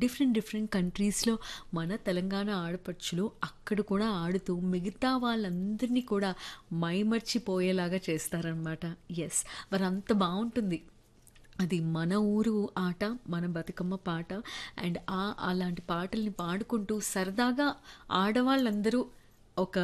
Different different కంట్రీస్లో మన తెలంగాణ ఆడపడుచులు అక్కడ కూడా ఆడుతూ మిగతా వాళ్ళందరినీ కూడా మైమర్చిపోయేలాగా చేస్తారనమాట ఎస్ మరి అంత బాగుంటుంది అది మన ఊరు ఆట మన బతుకమ్మ పాట అండ్ ఆ అలాంటి పాటల్ని పాడుకుంటూ సరదాగా ఆడవాళ్ళందరూ ఒక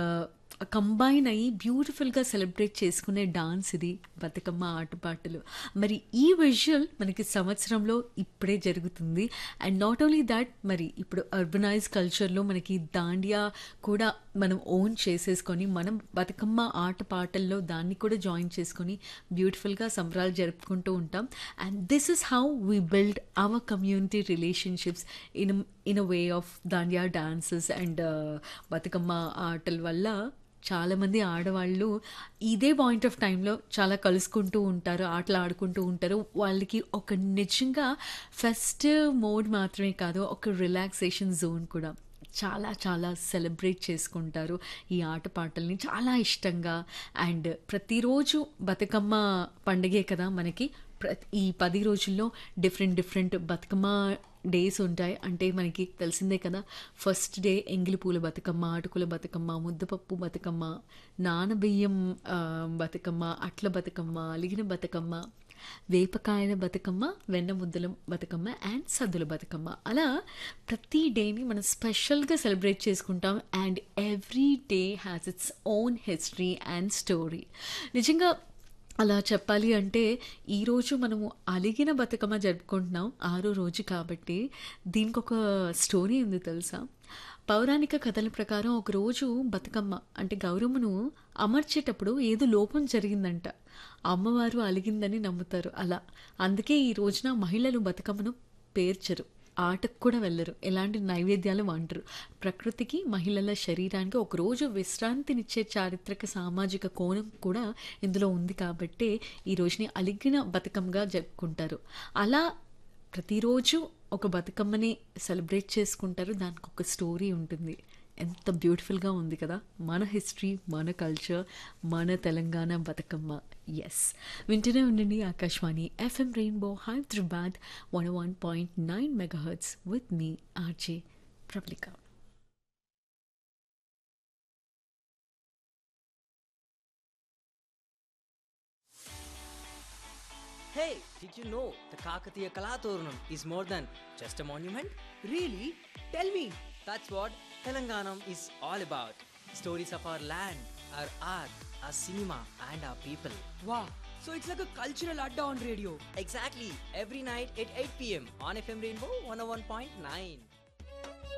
కంబైన్ అయ్యి బ్యూటిఫుల్గా సెలబ్రేట్ చేసుకునే డాన్స్ ఇది బతుకమ్మ ఆటపాటలు మరి ఈ విజువల్ మనకి సంవత్సరంలో ఇప్పుడే జరుగుతుంది అండ్ నాట్ ఓన్లీ దాట్ మరి ఇప్పుడు అర్బనైజ్ కల్చర్లో మనకి దాండియా కూడా మనం ఓన్ చేసేసుకొని మనం బతుకమ్మ ఆట పాటల్లో దాన్ని కూడా జాయిన్ చేసుకొని బ్యూటిఫుల్గా సంబరాలు జరుపుకుంటూ ఉంటాం and this is how we build our community relationships in in a way of dandiya dances and Bathukamma ఆటల వల్ల చాలామంది ఆడవాళ్ళు ఇదే పాయింట్ ఆఫ్ టైంలో చాలా కలుసుకుంటూ ఉంటారు ఆటలు ఆడుకుంటూ ఉంటారు వాళ్ళకి ఒక నిజంగా ఫెస్టివ్ మోడ్ మాత్రమే కాదు ఒక రిలాక్సేషన్ జోన్ కూడా చాలా చాలా సెలబ్రేట్ చేసుకుంటారు ఈ ఆటపాటల్ని చాలా ఇష్టంగా అండ్ ప్రతిరోజు బతుకమ్మ పండగే కదా మనకి ప్ర ఈ పది రోజుల్లో డిఫరెంట్ డిఫరెంట్ బతుకమ్మ డేస్ ఉంటాయి అంటే మనకి తెలిసిందే కదా ఫస్ట్ డే ఎంగిలి పూల బతుకమ్మ అటుకుల బతుకమ్మ ముద్దపప్పు బతుకమ్మ నానబియ్యం ఆ, బతుకమ్మ అట్ల బతుకమ్మ అలిగిన బతుకమ్మ వేపకాయల బతుకమ్మ వెన్న ముద్దల బతుకమ్మ అండ్ సద్దుల బతుకమ్మ అలా ప్రతి డేని మనం స్పెషల్గా సెలబ్రేట్ చేసుకుంటాం and every day has its own history and story నిజంగా అలా చెప్పాలి అంటే ఈరోజు మనము అలిగిన బతుకమ్మ జరుపుకుంటున్నాం ఆరో రోజు కాబట్టి దీనికి ఒక స్టోరీ ఉంది తెలుసా పౌరాణిక కథల ప్రకారం ఒకరోజు బతుకమ్మ అంటే గౌరమ్మను అమర్చేటప్పుడు ఏదో లోపం జరిగిందంట అమ్మవారు అలిగిందని నమ్ముతారు అలా అందుకే ఈ రోజున మహిళలు బతుకమ్మను పేర్చరు ఆటకు కూడా వెళ్ళరు ఎలాంటి నైవేద్యాలు వంటరు ప్రకృతికి మహిళల శరీరానికి ఒకరోజు విశ్రాంతినిచ్చే చారిత్రక సామాజిక కోణం కూడా ఇందులో ఉంది కాబట్టే ఈ రోజుని అలిగిన బతుకమ్మగా జరుపుకుంటారు అలా ప్రతిరోజు ఒక బతుకమ్మని సెలబ్రేట్ చేసుకుంటారు దానికి ఒక స్టోరీ ఉంటుంది ఎంత బ్యూటిఫుల్గా ఉంది కదా మన హిస్టరీ మన కల్చర్ మన తెలంగాణ బతుకమ్మ ఎస్ వింటూనే ఉండండి Akashvani FM rainbow Hyderabad one one point nine megahertz with మీ RJ Prabalika Hey, did you know the Kakatiya Kalaturnam is more than just a monument? Really? Tell me. That's what Telanganam is all about. Stories of our land, our art, our cinema, and our people. Wow. So it's like a cultural adda on radio. Exactly, every night at 8 pm on FM Rainbow 101.9.